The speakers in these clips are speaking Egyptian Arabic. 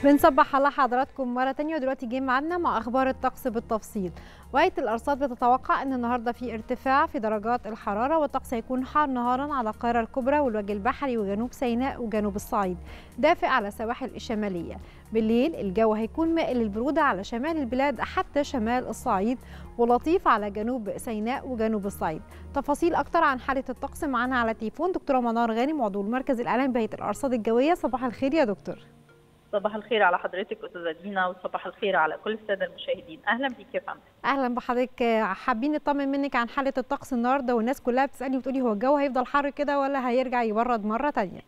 بنصبح على حضراتكم مرة تانية ودلوقتي جه معانا مع أخبار الطقس بالتفصيل وقت الأرصاد بتتوقع أن النهاردة في ارتفاع في درجات الحرارة والطقس هيكون حار نهارا على القاهرة الكبرى والوجه البحري وجنوب سيناء وجنوب الصعيد دافئ على السواحل الشمالية بالليل الجو هيكون مائل للبرودة على شمال البلاد حتى شمال الصعيد ولطيف على جنوب سيناء وجنوب الصعيد تفاصيل أكتر عن حالة الطقس معانا على تليفون دكتورة منار غانم عضو المركز الإعلامي بهيئة الأرصاد الجوية صباح الخير يا دكتور صباح الخير على حضرتك استاذه دينا وصباح الخير على كل الساده المشاهدين اهلا بيك يا فندم اهلا بحضرتك حابين نطمن منك عن حاله الطقس النهارده والناس كلها بتسالني وتقولي هو الجو هيفضل حر كده ولا هيرجع يبرد مره ثانيه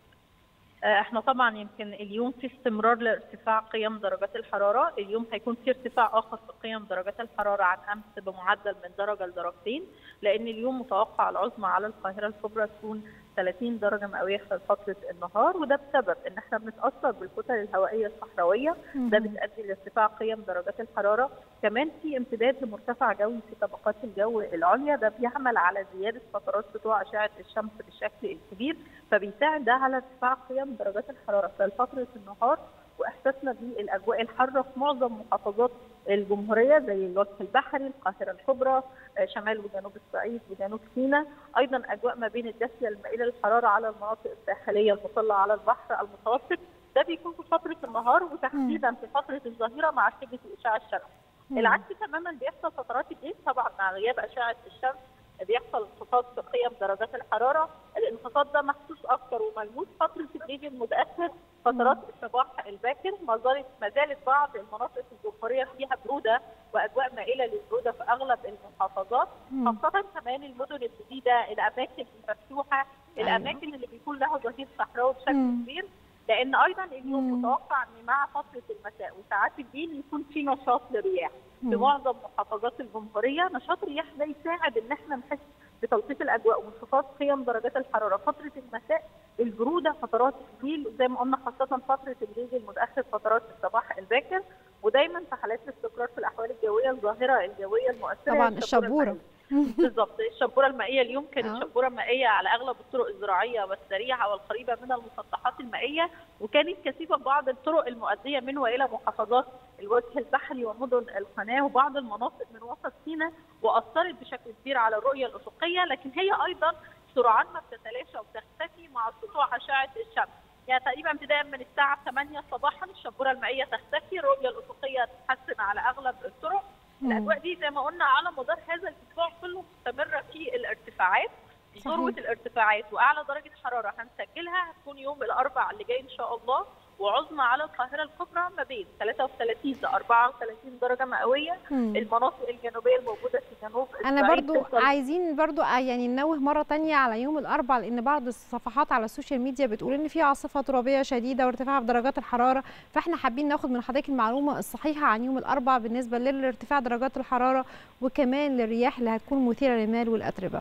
احنا طبعا يمكن اليوم في استمرار لارتفاع قيم درجات الحراره اليوم هيكون في ارتفاع اخر في قيم درجات الحراره عن امس بمعدل من درجه لدرجتين لان اليوم متوقع العظمى على القاهره الكبرى تكون 30 درجه مئويه خلال فتره النهار وده بسبب ان احنا بنتاثر بالكتل الهوائيه الصحراويه ده بتؤدي لارتفاع قيم درجات الحراره كمان في امتداد لمرتفع جوي في طبقات الجو العليا ده بيعمل على زياده فترات سطوع اشعه الشمس بالشكل الكبير فبيساعد ده على ارتفاع قيم درجات الحراره خلال فتره النهار واحساسنا بالاجواء الحاره في معظم محافظات الجمهوريه زي الوجه البحري، القاهره الكبرى، شمال وجنوب الصعيد وجنوب سيناء، ايضا اجواء ما بين الدافيه المائله للحراره على المناطق الساحليه المطله على البحر المتوسط، ده بيكون في فتره النهار وتحديدا في فتره الظهيره مع شده الاشعاع الشمسي. العكس تماما بيحصل فترات الليل طبعا مع غياب اشعه الشمس بيحصل انخفاض في قيم درجات الحراره، الانخفاض ده محسوس اكثر وملموس فتره الليل المتاخر فترات الصباح الباكر ما زالت ما زالت بعض المناطق الجمهوريه فيها بروده واجواء مائله للبروده في اغلب المحافظات خاصه كمان المدن الجديده الاماكن المفتوحه الاماكن اللي بيكون لها ظهير صحراوي بشكل كبير لان ايضا اليوم متوقع ان مع فتره المساء وساعات الليل يكون في نشاط للرياح في معظم محافظات الجمهوريه نشاط الرياح ده يساعد ان احنا نحس بتلطيف الاجواء وانخفاض قيم درجات الحراره فتره المساء البروده فترات الليل زي ما قلنا خاصه فتره الليل المتاخر فترات الصباح الباكر ودايما في حالات الاستقرار في الاحوال الجويه الظاهره الجويه المؤثره طبعا الشبوره بالظبط الشبوره المائيه اليوم كانت آه. شبوره مائيه على اغلب الطرق الزراعيه والسريعه والقريبه من المسطحات المائيه وكانت كثيفه بعض الطرق المؤديه من والى محافظات الوجه البحري ومدن القناه وبعض المناطق من وسط سيناء واثرت بشكل كبير على الرؤيه الافقيه لكن هي ايضا سرعان ما بتتلاشى وبتختفي مع سطوع اشعه الشمس يعني تقريبا ابتداء من الساعه 8 صباحا الشبوره المائيه تختفي الرؤيه الافقيه تتحسن على اغلب الطرق الاجواء دي زي ما قلنا على مدار هذا الاسبوع كله مستمره في الارتفاعات ذروه الارتفاعات واعلى درجه حراره هنسجلها هتكون يوم الاربعاء اللي جاي ان شاء الله وعظمى على القاهره الكبرى ما بين 33 ل 34 درجه مئويه المناطق الجنوبيه الموجوده في جنوب انا برضو عايزين برضو يعني ننوه مره ثانيه على يوم الاربعاء لان بعض الصفحات على السوشيال ميديا بتقول ان في عاصفه ترابيه شديده وارتفاع في درجات الحراره فاحنا حابين ناخد من حضرتك المعلومه الصحيحه عن يوم الاربعاء بالنسبه لارتفاع درجات الحراره وكمان للرياح اللي هتكون مثيره للمال والاتربه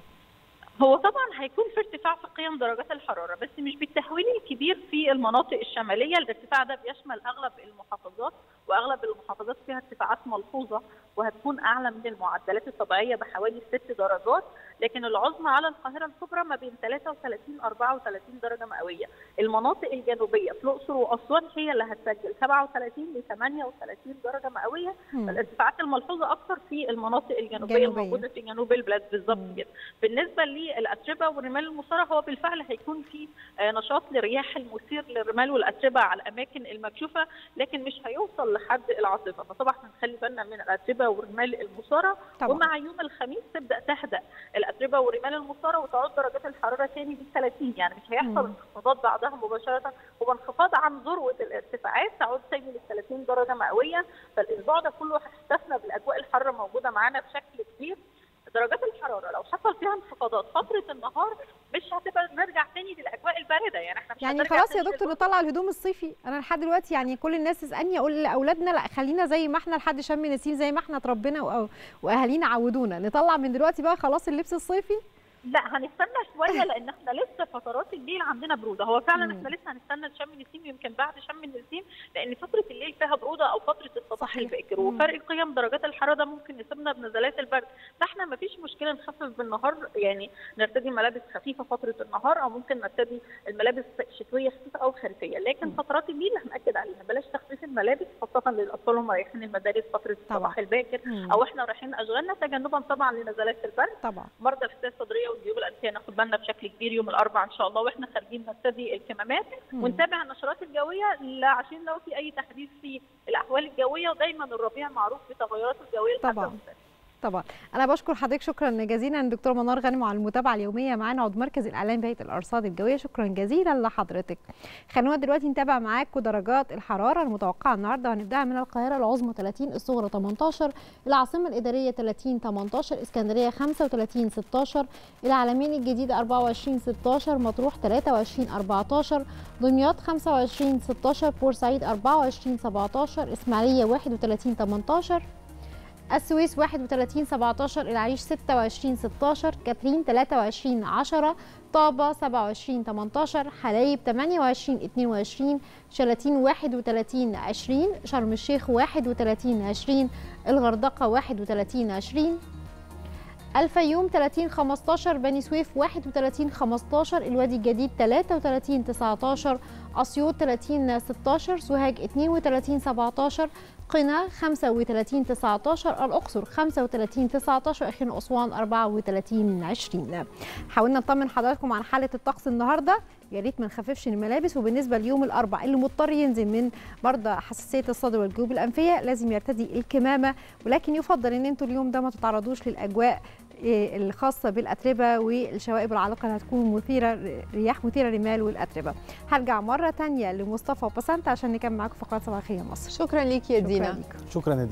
هو طبعا هيكون في ارتفاع في قيم درجات الحراره بس مش بالتهويل الكبير في المناطق الشماليه الارتفاع ده بيشمل اغلب المحافظات واغلب المحافظات فيها ارتفاعات ملحوظه وهتكون اعلى من المعدلات الطبيعيه بحوالي 6 درجات لكن العظمى على القاهره الكبرى ما بين 33 34 درجه مئويه المناطق الجنوبيه في الاقصر واسوان هي اللي هتسجل 37 ل 38 درجه مئويه الارتفاعات الملحوظه اكثر في المناطق الجنوبيه جنوبية. الموجوده في جنوب البلاد بالظبط كده بالنسبه للاتربه والرمال المثاره هو بالفعل هيكون في نشاط للرياح المثير للرمال والاتربه على الاماكن المكشوفه لكن مش هيوصل لحد العاصفه فطبعا هنخلي بالنا من الاتربه والرمال المثاره ومع يوم الخميس تبدا تهدأ الاتربه والرمال المثاره وتعود درجات الحراره ثاني بال 30 يعني مش هيحصل انخفاضات بعدها مباشره هو انخفاض عن ذروه الارتفاعات تعود ثاني لل 30 درجه مئويه فالاسبوع ده كله هيحتفنا بالاجواء الحاره موجوده معانا بشكل كبير درجات الحراره لو حصل فيها انخفاضات فتره النهار مش هتبقى نرجع تاني للاجواء البارده يعني احنا مش يعني خلاص يا دكتور نطلع الهدوم الصيفي انا لحد دلوقتي يعني كل الناس تسالني اقول لاولادنا لا خلينا زي ما احنا لحد شم نسيم زي ما احنا اتربينا واهالينا عودونا نطلع من دلوقتي بقى خلاص اللبس الصيفي لا هنستنى شويه لان احنا لسه فترات الليل عندنا بروده هو فعلا احنا لسه هنستنى شم النسيم يمكن بعد شم النسيم لان فتره الليل فيها بروده او فتره الصباح الباكر وفرق قيم درجات الحراره ده ممكن يسيبنا بنزلات البرد فاحنا ما فيش مشكله نخفف بالنهار يعني نرتدي ملابس خفيفه فتره النهار او ممكن نرتدي الملابس شتويه خفيفه او خريفيه لكن فترات الليل هناكد عليها بلاش تخفيف الملابس خاصه للاطفال هم رايحين المدارس فتره الصباح الباكر مم. او احنا رايحين اشغالنا تجنبا طبعا لنزلات البرد طبعا مرضى الاسهال الصدريه والجيوب الانفيه ناخد بالنا بشكل كبير يوم الاربعاء ان شاء الله واحنا خارجين نرتدي الكمامات مم. ونتابع النشرات الجويه ل- عشان لو في اي تحديث في الاحوال الجويه ودايما الربيع معروف بتغيراته الجويه الحادة طبعاً. والسريعة. طبعا انا بشكر حضرتك شكرا جزيلا دكتور منار غانم على المتابعه اليوميه معانا عضو مركز الاعلام بهيئه الارصاد الجويه شكرا جزيلا لحضرتك خلونا دلوقتي نتابع معاكم درجات الحراره المتوقعه النهارده وهنبداها من القاهره العظمى 30 الصغرى 18 العاصمه الاداريه 30 18 اسكندريه 35 16 العلمين الجديده 24 16 مطروح 23 14 دمياط 25 16 بورسعيد 24 17 اسماعيليه 31 18 السويس 31 17 العريش 26 16 كاترين 23 10 طابة 27 18 حلايب 28 22 شلاتين 31 20 شرم الشيخ 31 20 الغردقة 31 20 الفيوم 30 15 بني سويف 31 15 الوادي الجديد 33 19 اسيوط 30 16 سوهاج 32 17 قنا 35 19 الاقصر 35 19 واخيرا اسوان 34 20 حاولنا نطمن حضراتكم عن حاله الطقس النهارده يا ريت ما نخففش الملابس وبالنسبه ليوم الاربع اللي مضطر ينزل من مرضى حساسيه الصدر والجيوب الانفيه لازم يرتدي الكمامه ولكن يفضل ان انتوا اليوم ده ما تتعرضوش للاجواء إيه، الخاصه بالاتربه والشوائب العالقه اللي هتكون مثيره رياح مثيره رمال والاتربه هرجع مره تانية لمصطفى وبسنت عشان نكمل معاكم فقرات صباحيه مصر شكرا ليك يا شكراً دينا ليكم. شكرا يا